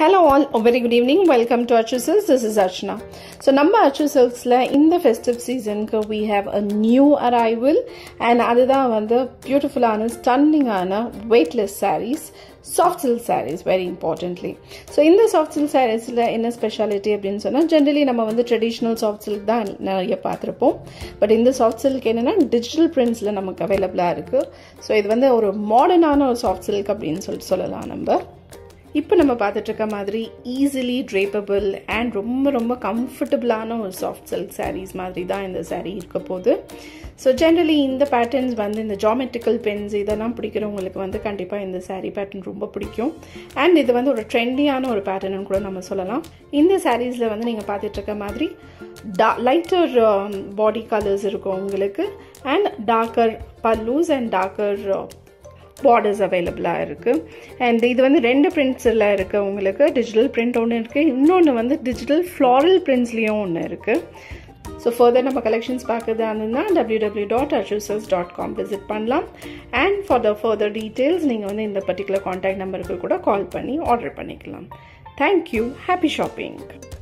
hello all very good evening welcome to Achu silks this is Archana so நம்ம அச்சு சில்க்ஸில் இந்த festive சீசனுக்கு we have a new arrival and அதுதான் வந்து பியூட்டிஃபுல்லான ஸ்டன்னிங்கான weightless sarees soft silk sarees very importantly so இந்த சாஃப்ட் சில்க் சாரீஸில் என்ன ஸ்பெஷாலிட்டி அப்படின்னு சொன்னால் ஜென்ரலி நம்ம வந்து ட்ரெடிஷ்னல் சாஃப்ட் சில்க் தான் நிறைய பார்த்துருப்போம் பட் இந்த சாஃப்ட் சில்க் என்னென்னா டிஜிட்டல் பிரிண்ட்ஸில் நமக்கு அவைலபிளாக இருக்குது ஸோ இது வந்து ஒரு மாடர்னான ஒரு சாஃப்ட் சில்க் அப்படின்னு சொல்லிட்டு சொல்லலாம் நம்ம இப்போ நம்ம பார்த்துட்டு இருக்க மாதிரி ஈஸிலி ட்ரேப்பபிள் அண்ட் ரொம்ப ரொம்ப கம்ஃபர்டபுளான ஒரு சாஃப்ட் சில்க் சாரீஸ் மாதிரி தான் இந்த சாரீ இருக்க போகுது ஸோ ஜென்ரலி இந்த பேட்டர்ன்ஸ் வந்து இந்த ஜாமெட்ரிக்கல் பென்ஸ் இதெல்லாம் பிடிக்கிறவங்களுக்கு வந்து கண்டிப்பாக இந்த சாரீ பேட்டர்ன் ரொம்ப பிடிக்கும் அண்ட் இது வந்து ஒரு ட்ரெண்டியான ஒரு பேட்டர்னு கூட நம்ம சொல்லலாம் இந்த சாரீஸில் வந்து நீங்கள் பார்த்துட்டு இருக்க மாதிரி டா லைட்டர் பாடி கலர்ஸ் இருக்கும் உங்களுக்கு and darker pallus and darker borders அவைலபிளாக இருக்குது அண்ட் இது வந்து ரெண்டு பிரிண்ட்ஸில் இருக்குது உங்களுக்கு டிஜிட்டல் பிரிண்ட் ஒன்று இருக்குது இன்னொன்று வந்து டிஜிட்டல் ஃப்ளாரல் பிரிண்ட்ஸ்லேயும் ஒன்று இருக்குது ஸோ ஃபர்தர் நம்ம கலெக்ஷன்ஸ் பார்க்குறதா இருந்ததுன்னா W W dot Achus dot com visit பண்ணலாம் and for the further details நீங்கள் வந்து இந்த பர்டிகுலர் காண்டாக்ட் நம்பருக்கு கூட கால் பண்ணி ஆர்டர் பண்ணிக்கலாம் தேங்க்யூ ஹாப்பி ஷாப்பிங்